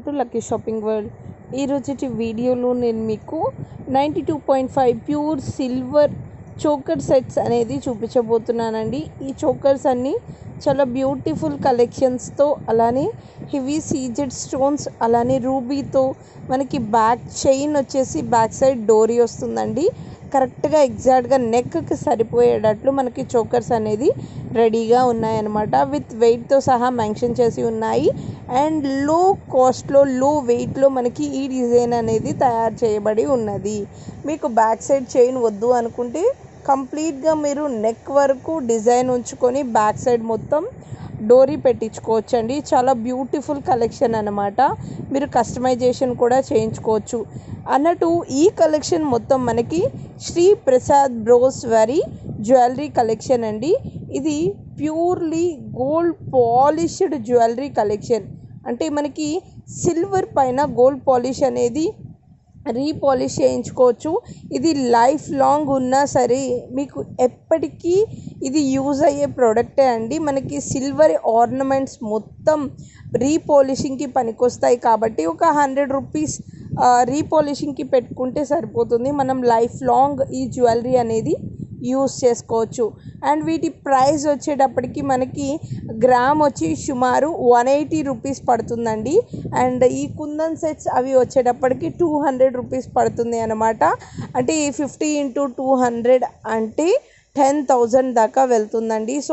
to lucky shopping world ఈ రోజుటి వీడియోలో నేను మీకు ninety two point five pure silver choker sets అనేది చూపించబోతున్నానండి ఈ చోకర్స్ అన్నీ చాలా బ్యూటిఫుల్ కలెక్షన్స్తో అలానే హెవీ సీజెడ్ స్టోన్స్ అలానే రూబీతో మనకి బ్యాక్ చైన్ వచ్చేసి బ్యాక్ సైడ్ డోరీ వస్తుందండి కరెక్ట్గా ఎగ్జాక్ట్గా నెక్కి సరిపోయేటట్లు మనకి చోకర్స్ అనేది రెడీగా ఉన్నాయన్నమాట విత్ వెయిట్తో సహా మెన్షన్ చేసి ఉన్నాయి అండ్ లో కాస్ట్లో లో వెయిట్లో మనకి ఈ డిజైన్ అనేది తయారు చేయబడి ఉన్నది మీకు బ్యాక్ సైడ్ చైన్ వద్దు అనుకుంటే కంప్లీట్గా మీరు నెక్ వరకు డిజైన్ ఉంచుకొని బ్యాక్ సైడ్ మొత్తం డోరీ పెట్టించుకోవచ్చు అండి చాలా బ్యూటిఫుల్ కలెక్షన్ అనమాట మీరు కస్టమైజేషన్ కూడా చేయించుకోవచ్చు అన్నట్టు ఈ కలెక్షన్ మొత్తం మనకి శ్రీ ప్రసాద్ బ్రోస్ వారి జ్యువెలరీ కలెక్షన్ అండి ఇది purely gold polished jewellery collection అంటే మనకి సిల్వర్ పైన గోల్డ్ పాలిష్ అనేది రీపాలిష్ చేయించుకోవచ్చు ఇది లైఫ్ లాంగ్ ఉన్నా సరే మీకు ఎప్పటికీ ఇది యూజ్ అయ్యే ప్రోడక్టే అండి మనకి సిల్వర్ ఆర్నమెంట్స్ మొత్తం రీపాలిషింగ్కి పనికొస్తాయి కాబట్టి ఒక హండ్రెడ్ రూపీస్ రీపాలిషింగ్కి పెట్టుకుంటే సరిపోతుంది మనం లైఫ్ లాంగ్ ఈ జ్యువెలరీ అనేది యూస్ చేసుకోవచ్చు అండ్ వీటి ప్రైస్ వచ్చేటప్పటికి మనకి గ్రామ్ వచ్చి సుమారు వన్ ఎయిటీ రూపీస్ పడుతుందండి అండ్ ఈ కుందన్ సెట్స్ అవి వచ్చేటప్పటికి టూ హండ్రెడ్ రూపీస్ పడుతుంది అనమాట అంటే ఫిఫ్టీ ఇంటూ టూ హండ్రెడ్ అంటే టెన్ థౌజండ్ దాకా వెళ్తుందండి సో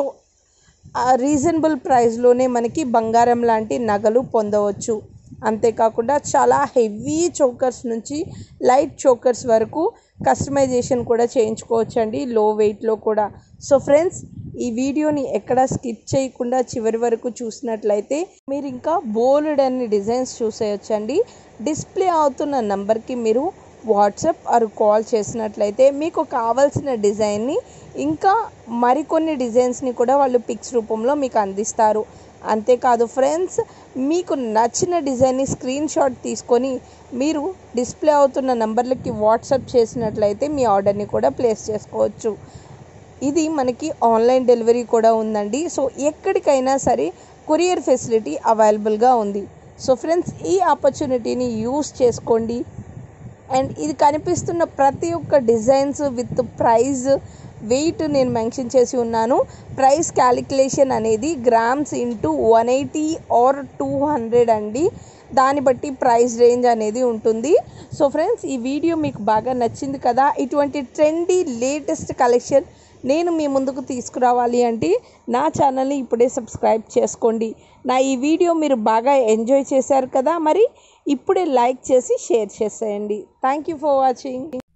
రీజనబుల్ ప్రైస్లోనే మనకి బంగారం లాంటి నగలు పొందవచ్చు అంతేకాకుండా చాలా హెవీ చోకర్స్ నుంచి లైట్ చోకర్స్ వరకు కస్టమైజేషన్ కూడా చేయించుకోవచ్చు అండి లో వెయిట్లో కూడా సో ఫ్రెండ్స్ ఈ వీడియోని ఎక్కడ స్కిప్ చేయకుండా చివరి వరకు చూసినట్లయితే మీరు ఇంకా బోల్డ్ అన్ని డిజైన్స్ చూసేయచ్చండి డిస్ప్లే అవుతున్న నంబర్కి మీరు వాట్సాప్ ఆర్ కాల్ చేసినట్లయితే మీకు కావాల్సిన డిజైన్ని ఇంకా మరికొన్ని డిజైన్స్ని కూడా వాళ్ళు పిక్స్ రూపంలో మీకు అందిస్తారు అంతేకాదు ఫ్రెండ్స్ మీకు నచ్చిన డిజైన్ని స్క్రీన్ షాట్ తీసుకొని మీరు డిస్ప్లే అవుతున్న నంబర్లకి వాట్సాప్ చేసినట్లయితే మీ ఆర్డర్ని కూడా ప్లేస్ చేసుకోవచ్చు ఇది మనకి ఆన్లైన్ డెలివరీ కూడా ఉందండి సో ఎక్కడికైనా సరే కొరియర్ ఫెసిలిటీ అవైలబుల్గా ఉంది సో ఫ్రెండ్స్ ఈ ఆపర్చునిటీని యూస్ చేసుకోండి అండ్ ఇది కనిపిస్తున్న ప్రతి ఒక్క డిజైన్స్ విత్ ప్రైజ్ వెయిట్ నేను మెన్షన్ చేసి ఉన్నాను ప్రైస్ క్యాలిక్యులేషన్ అనేది grams into one eighty or two hundred అండి దాన్ని బట్టి ప్రైస్ రేంజ్ అనేది ఉంటుంది సో ఫ్రెండ్స్ ఈ వీడియో మీకు బాగా నచ్చింది కదా ఇటువంటి ట్రెండీ లేటెస్ట్ కలెక్షన్ నేను మీ ముందుకు తీసుకురావాలి అంటే నా ఛానల్ని ఇప్పుడే సబ్స్క్రైబ్ చేసుకోండి నా ఈ వీడియో మీరు బాగా ఎంజాయ్ చేశారు కదా మరి ఇప్పుడే లైక్ చేసి షేర్ చేసేయండి థ్యాంక్ యూ ఫర్ వాచింగ్